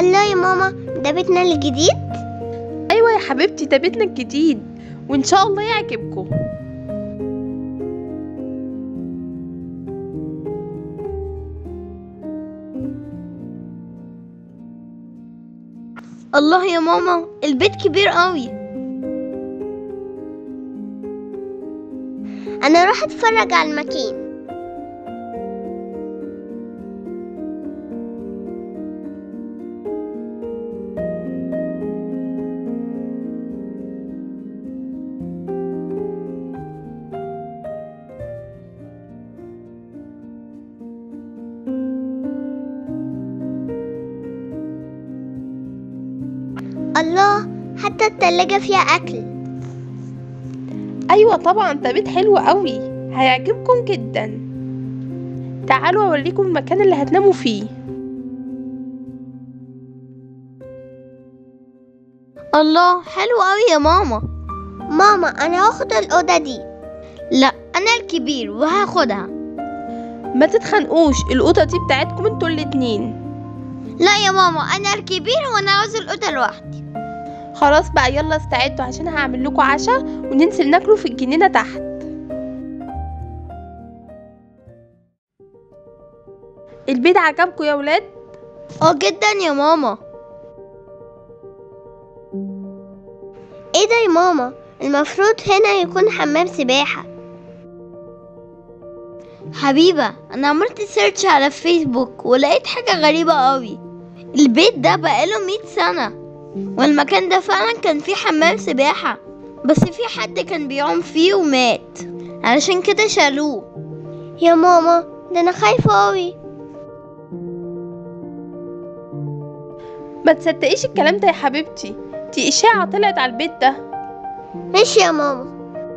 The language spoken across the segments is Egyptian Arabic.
الله يا ماما ده بيتنا الجديد ايوه يا حبيبتي ده بيتنا الجديد وان شاء الله يعجبكم الله يا ماما البيت كبير قوي انا راح اتفرج على المكان الله حتى التلاجة فيها أكل ايوه طبعا ده بيت حلو قوي هيعجبكم جدا تعالوا اوريكم المكان اللي هتناموا فيه الله حلو قوي يا ماما ماما أنا هاخد الأوضة دي لا أنا الكبير وهاخدها ما تتخانقوش الاوضه دي بتاعتكم انتوا الاتنين لا يا ماما أنا الكبير وأنا عاوز الأوضة لوحدي خلاص بقى يلا استعدوا عشان هعمل لكم عشاء وننزل ناكله في الجنينه تحت البيت عجبكم يا ولاد اه جدا يا ماما ايه ده يا ماما المفروض هنا يكون حمام سباحة حبيبة انا عملت سيرش على فيسبوك ولقيت حاجة غريبة قوي البيت ده بقاله مية سنة والمكان ده فعلا كان فيه حمام سباحة بس في حد كان بيعوم فيه ومات علشان كده شالوه يا ماما ده انا خايفة قوي ما تصدقيش الكلام ده يا حبيبتي دي اشاعه طلعت على البيت ده ماشي يا ماما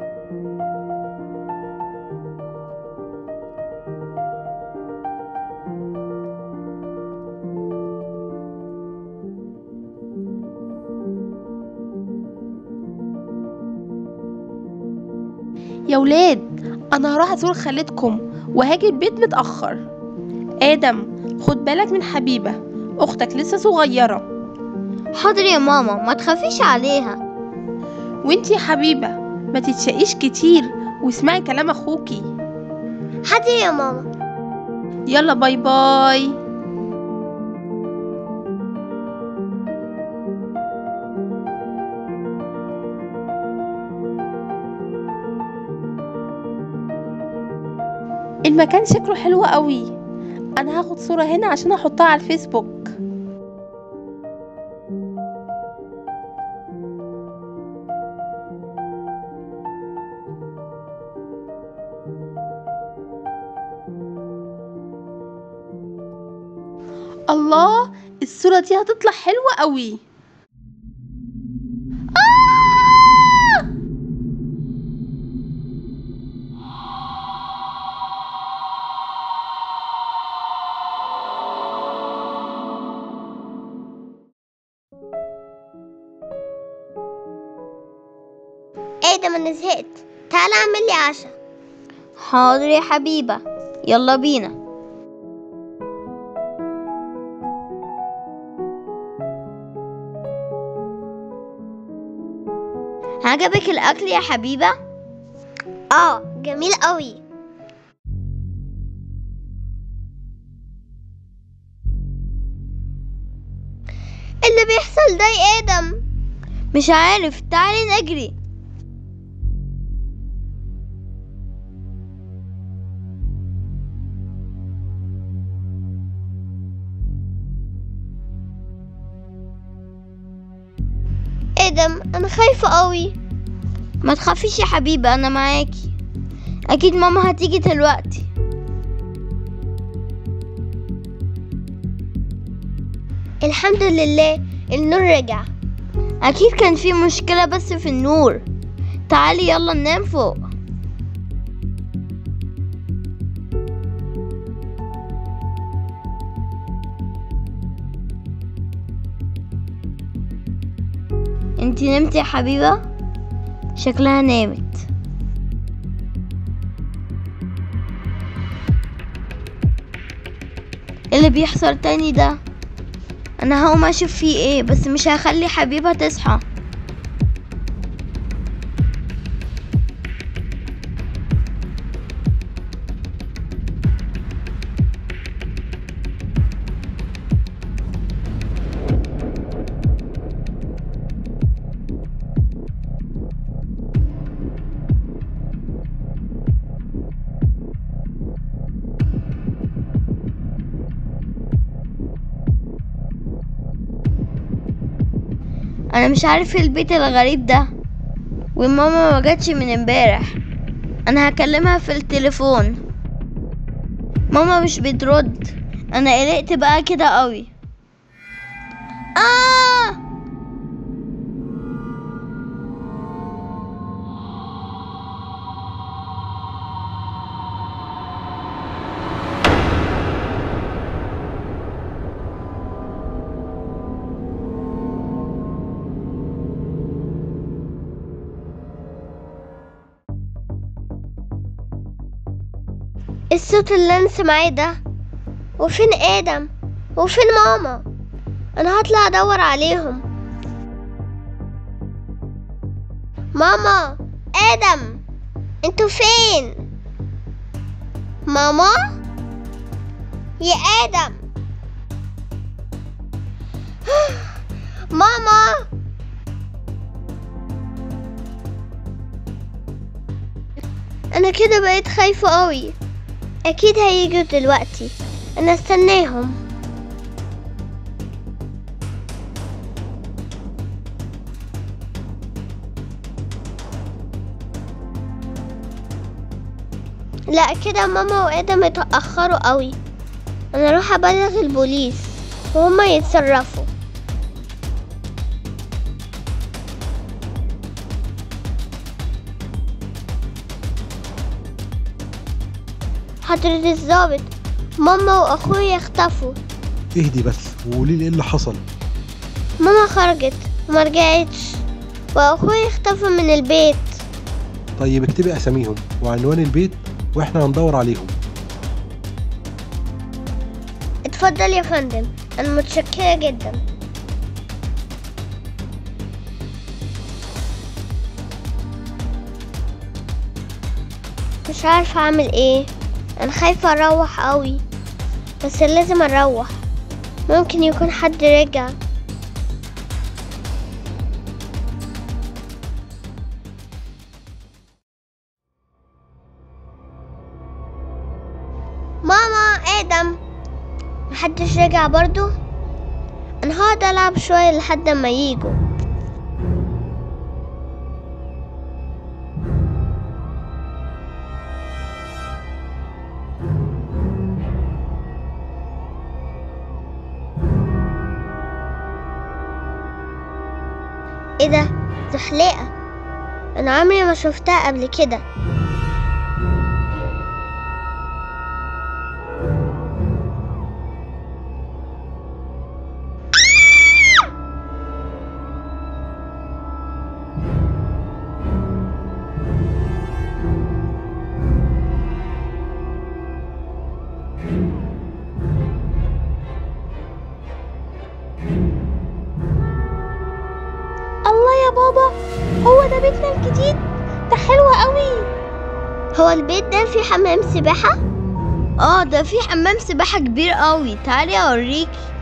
يا ولاد انا هروح ازور خالتكم وهاجي البيت متاخر ادم خد بالك من حبيبه اختك لسه صغيره حاضر يا ماما ما تخافيش عليها وانتي يا حبيبه ما تتشقيش كتير واسمعي كلام اخوكي حاضر يا ماما يلا باي باي المكان شكله حلو قوي انا هاخد صورة هنا عشان احطها على الفيسبوك الله الصورة دي هتطلع حلوة قوي ايه ده ما انا زهقت تعالى اعمل لي عشاء حاضر يا حبيبة يلا بينا عجبك الاكل يا حبيبة اه جميل قوي اللي بيحصل ده يا ادم مش عارف تعالي نجري ادم انا خايفة قوي ما تخافيش يا حبيبة انا معاكي اكيد ماما هتيجي دلوقتي الحمد لله النور رجع اكيد كان في مشكلة بس في النور تعالي يلا ننام فوق انتي نمتي يا حبيبة شكلها نامت إيه اللي بيحصل تاني ده انا هقوم اشوف فيه ايه بس مش هخلي حبيبة تصحى انا مش عارف ايه البيت الغريب ده وماما ما جاتش من امبارح انا هكلمها في التليفون ماما مش بترد انا قلقت بقى كده قوي آه الصوت اللي انا سمعاه ده وفين ادم وفين ماما انا هطلع ادور عليهم ماما ادم انتوا فين ماما يا ادم ماما انا كده بقيت خايفة قوي اكيد هيجوا دلوقتي انا استناهم لا كده ماما وادم اتاخروا قوي انا اروح ابلغ البوليس وهما يتصرفوا حضرة الضابط ماما واخويا اختفوا اهدي بس وقولي لي ايه اللي حصل ماما خرجت ومرجعتش واخويا اختفى من البيت طيب اكتبي اساميهم وعنوان البيت واحنا هندور عليهم اتفضل يا فندم انا متشكرة جدا مش عارفة اعمل ايه انا خايفة اروح قوي بس لازم اروح ممكن يكون حد رجع ماما ادم محدش رجع برضو انا هقعد العب شوية لحد ما ييجوا ايه ده زحلقة انا عمري ما شفتها قبل كده الله يا بابا هو ده بيتنا الجديد ده حلو قوي هو البيت ده فيه حمام سباحة اه ده في حمام سباحة كبير قوي تعالي اوريكي